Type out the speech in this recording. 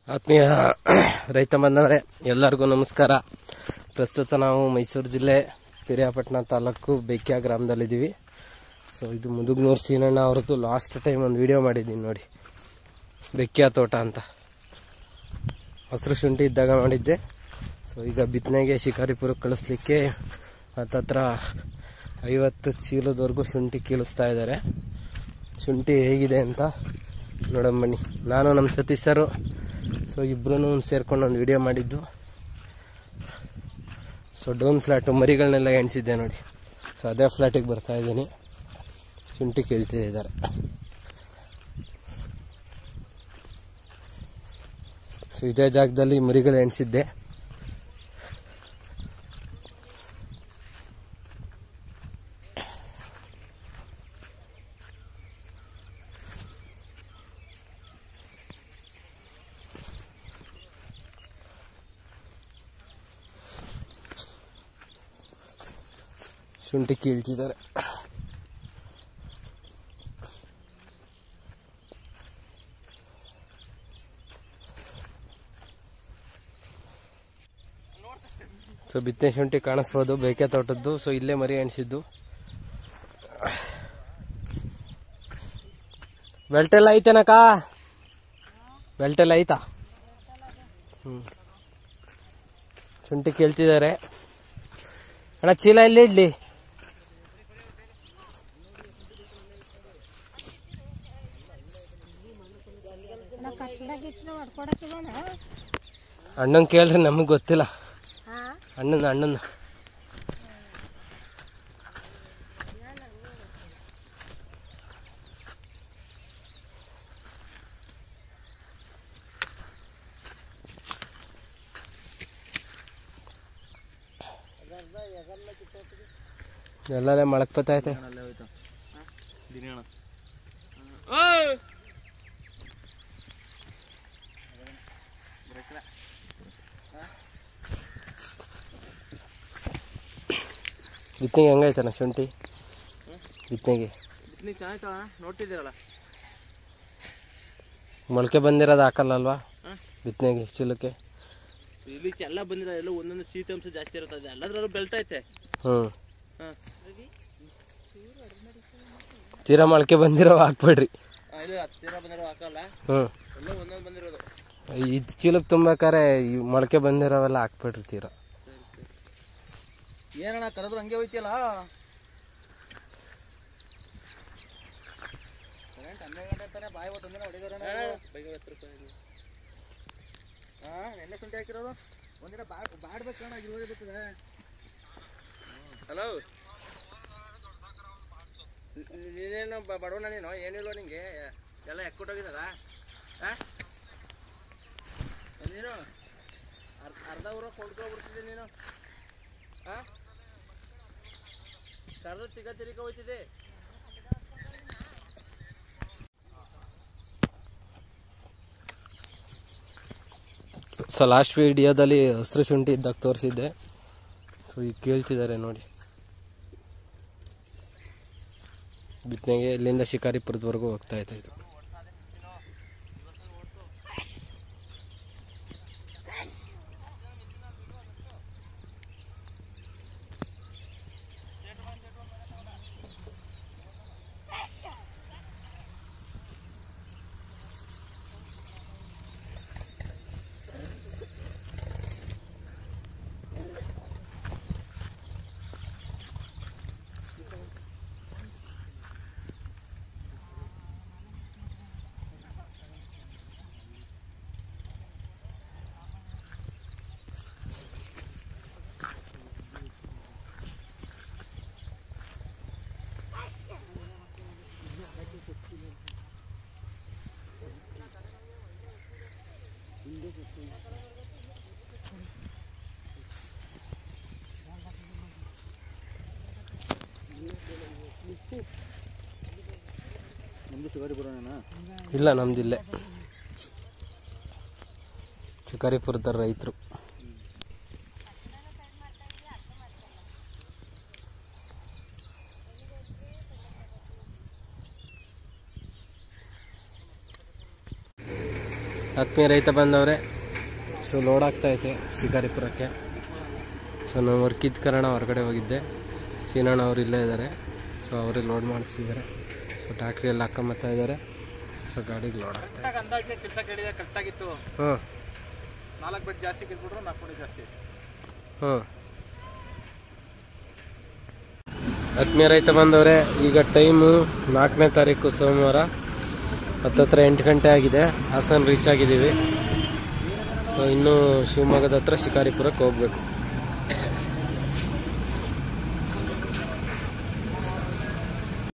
ಆತ್ಮೀಯ ರೈತ ಬಂದವರೇ ಎಲ್ಲರಿಗೂ ನಮಸ್ಕಾರ ಪ್ರಸ್ತುತ ನಾವು ಮೈಸೂರು ಜಿಲ್ಲೆ ಪಿರಿಯಾಪಟ್ಟಣ ತಾಲೂಕು ಬೆಕ್ಕಿಯ ಗ್ರಾಮದಲ್ಲಿದ್ದೀವಿ ಸೊ ಇದು ಮುದುಗ್ನೂರು ಸೀನಣ್ಣ ಅವ್ರದ್ದು ಲಾಸ್ಟ್ ಟೈಮ್ ಒಂದು ವಿಡಿಯೋ ಮಾಡಿದ್ದೀನಿ ನೋಡಿ ಬೆಕ್ಕಿಯ ತೋಟ ಅಂತ ಹಸಿರು ಶುಂಠಿ ಇದ್ದಾಗ ಮಾಡಿದ್ದೆ ಸೊ ಈಗ ಬಿತ್ತನೆಗೆ ಶಿಕಾರಿಪುರಕ್ಕೆ ಕಳಿಸ್ಲಿಕ್ಕೆ ಹತ್ತತ್ರ ಐವತ್ತು ಚೀಲದವರೆಗೂ ಶುಂಠಿ ಕೀಳಿಸ್ತಾ ಇದ್ದಾರೆ ಶುಂಠಿ ಹೇಗಿದೆ ಅಂತ ನೋಡೋಣ ಬನ್ನಿ ನಾನು ನಮ್ಮ ಸತೀಶ್ ಸರು ಸೊ ಇಬ್ಬರೂ ಸೇರ್ಕೊಂಡು ಒಂದು ವಿಡಿಯೋ ಮಾಡಿದ್ದು ಸೊ ಡೌನ್ ಫ್ಲ್ಯಾಟು ಮರಿಗಳನ್ನೆಲ್ಲ ಎಣಿಸಿದ್ದೆ ನೋಡಿ ಸೊ ಅದೇ ಫ್ಲ್ಯಾಟಿಗೆ ಬರ್ತಾ ಇದ್ದೀನಿ ಶುಂಠಿ ಕೇಳ್ತಿದ್ದಾರೆ ಸೊ ಇದೇ ಜಾಗದಲ್ಲಿ ಮರಿಗಳು ಎಣಿಸಿದ್ದೆ ಶುಂಠಿ ಕೀಳ್ತಿದ್ದಾರೆ ಸೊ ಬಿತ್ತನೆ ಶುಂಠಿ ಕಾಣಿಸ್ಬೋದು ಬೇಕೆ ತೋಟದ್ದು ಸೊ ಇಲ್ಲೇ ಮರಿ ಎಣಿಸಿದ್ದು ಬೆಲ್ಟೆಲ್ಲ ಐತೆನಕ್ಕ ಬೆಲ್ಟೆಲ್ಲ ಐತಾ ಹ್ಞೂ ಶುಂಠಿ ಕೇಳ್ತಿದ್ದಾರೆ ಅಣ್ಣ ಚೀಲ ಎಲ್ಲಿ ಇಡ್ಲಿ ಅಣ್ಣನ್ ಕೇಳ್ರಿ ನಮಗ್ ಗೊತ್ತಿಲ್ಲ ಅಣ್ಣನ ಅಣ್ಣನ ಎಲ್ಲರೇ ಮಳಕ್ ಬತ್ತೈತೆ ಬಿತ್ತನೆಗೆ ಹೆಂಗೈತಣ್ಣ ಶುಂಠಿ ಬಿತ್ತನೆಗೆ ಬಿತ್ನಿಗೆ ಚೆನ್ನಾಯ್ತಲ್ಲ ನೋಡ್ತಿದ್ದೀರಲ್ಲ ಮೊಳಕೆ ಬಂದಿರೋದು ಹಾಕಲ್ಲ ಅಲ್ವಾ ಹಾಂ ಬಿತ್ತನೆಗೆ ಚೀಲಕ್ಕೆ ಇಲ್ಲಿ ಎಲ್ಲ ಬಂದಿರೋ ಎಲ್ಲ ಒಂದೊಂದು ಸೀಟ್ ಅಂಶ ಜಾಸ್ತಿ ಇರ್ತದೆ ಎಲ್ಲದ್ರಲ್ಲೂ ಬೆಲ್ಟ್ ಐತೆ ಹ್ಞೂ ಹಾಂ ತೀರಾ ಮೊಳಕೆ ಬಂದಿರೋ ಹಾಕ್ಬೇಡ್ರಿ ಇಲ್ಲಿ ಹತ್ತಿರ ಬಂದಿರೋ ಹಾಕಲ್ಲ ಹ್ಞೂ ಎಲ್ಲ ಒಂದೊಂದು ಬಂದಿರೋದು ಇದು ಚೀಲಕ್ಕೆ ತುಂಬೇಕಾರೆ ಈ ಮೊಳಕೆ ಬಂದಿರೋವೆಲ್ಲ ಹಾಕ್ಬೇಡ್ರಿ ತೀರಾ ಏನಣ್ಣ ಕರೆದ್ರು ಹಂಗೆ ಹೋಯ್ತಿಯಲ್ಲ ಹನ್ನೆರಡು ಗಂಟೆ ತಾನೆ ಬಾಯಿ ಹೊತ್ತಂದಿನ ಹೊಡಿದಾರಣ ಹಾಂ ನೆನ್ನೆ ಶುಂಠಿ ಹಾಕಿರೋದು ಒಂದಿನ ಬಾ ಬಾಡ್ಬೇಕು ಕಣ ಇರುವುದೇ ಬರ್ತದೆ ಹಲೋ ನೀನೇನು ಬಡವನ ನೀನು ಏನಿಲ್ವ ನಿಂಗೆ ಎಲ್ಲ ಎಕ್ಕೊಟ್ಟೋಗಿದ್ದಾರ ಹಾಂ ನೀನು ಅರ್ಧ ಅರ್ಧ ಊರ ಕೊಂಡ್ಕೊಬಿಡ್ತಿದ್ದೆ ನೀನು ಹಾಂ ಕರೆದು ತಿಗ ತಿರುಗ ಹೋಯ್ತಿದೆ ಸೊ ಲಾಸ್ಟ್ ವಿಡಿಯೋದಲ್ಲಿ ಹಸಿರು ಶುಂಠಿ ಇದ್ದಾಗ ತೋರಿಸಿದ್ದೆ ಸೊ ಈಗ ಕೇಳ್ತಿದ್ದಾರೆ ನೋಡಿ ಬಿತ್ತನೆಗೆ ಇಲ್ಲಿಂದ ಶಿಕಾರಿಪುರದವರೆಗೂ ಹೋಗ್ತಾ ಇತ್ತು ಇದು ನಮ್ದು ಶಿಕಾರಿಪುರನೇನ ಇಲ್ಲ ನಮ್ದಿಲ್ಲೇ ಶಿಕಾರಿಪುರದ ರೈತರು ಆತ್ಮೀಯ ರೈತ ಬಂದವ್ರೆ ಸೊ ಲೋಡ್ ಆಗ್ತಾ ಐತೆ ಶಿಕಾರಿಪುರಕ್ಕೆ ಸೊ ನಾನು ವರ್ಕ್ ಇದ್ದ ಕಾರಣ ಹೊರಗಡೆ ಹೋಗಿದ್ದೆ ಸೀನಣ್ಣ ಅವ್ರು ಇಲ್ಲೇ ಇದ್ದಾರೆ ಸೊ ಅವರೇ ಲೋಡ್ ಮಾಡಿಸ್ತಿದ್ದಾರೆ ಸೊ ಟ್ಯಾಕ್ಟ್ರಿಯಲ್ಲಿ ಹಾಕೊಂಬತ್ತಾ ಇದ್ದಾರೆ ಸೊ ಗಾಡಿಗೆ ಲೋಡ್ ಆಗ್ತಾ ಕರೆಕ್ಟಾಗಿ ಅಂದಾಜಿಗೆ ಕೆಲಸ ಕೇಳಿದೆ ಕರೆಕ್ಟಾಗಿತ್ತು ಹ್ಞೂ ನಾಲ್ಕು ಬೆಡ್ ಜಾಸ್ತಿ ಕಿತ್ಬಿಟ್ರು ನಾಲ್ಕು ಕೋಟಿ ಜಾಸ್ತಿ ಹ್ಞೂ ಆತ್ಮೀಯ ರೈತ ಬಂದವರೇ ಈಗ ಟೈಮು ನಾಲ್ಕನೇ ತಾರೀಕು ಸೋಮವಾರ ಹತ್ತತ್ರ ಎಂಟು ಗಂಟೆ ಆಗಿದೆ ಹಾಸನ್ ರೀಚ್ ಆಗಿದ್ದೀವಿ ಸೊ ಇನ್ನೂ ಶಿವಮೊಗ್ಗದ ಹತ್ರ ಶಿಕಾರಿಪುರಕ್ಕೆ ಹೋಗ್ಬೇಕು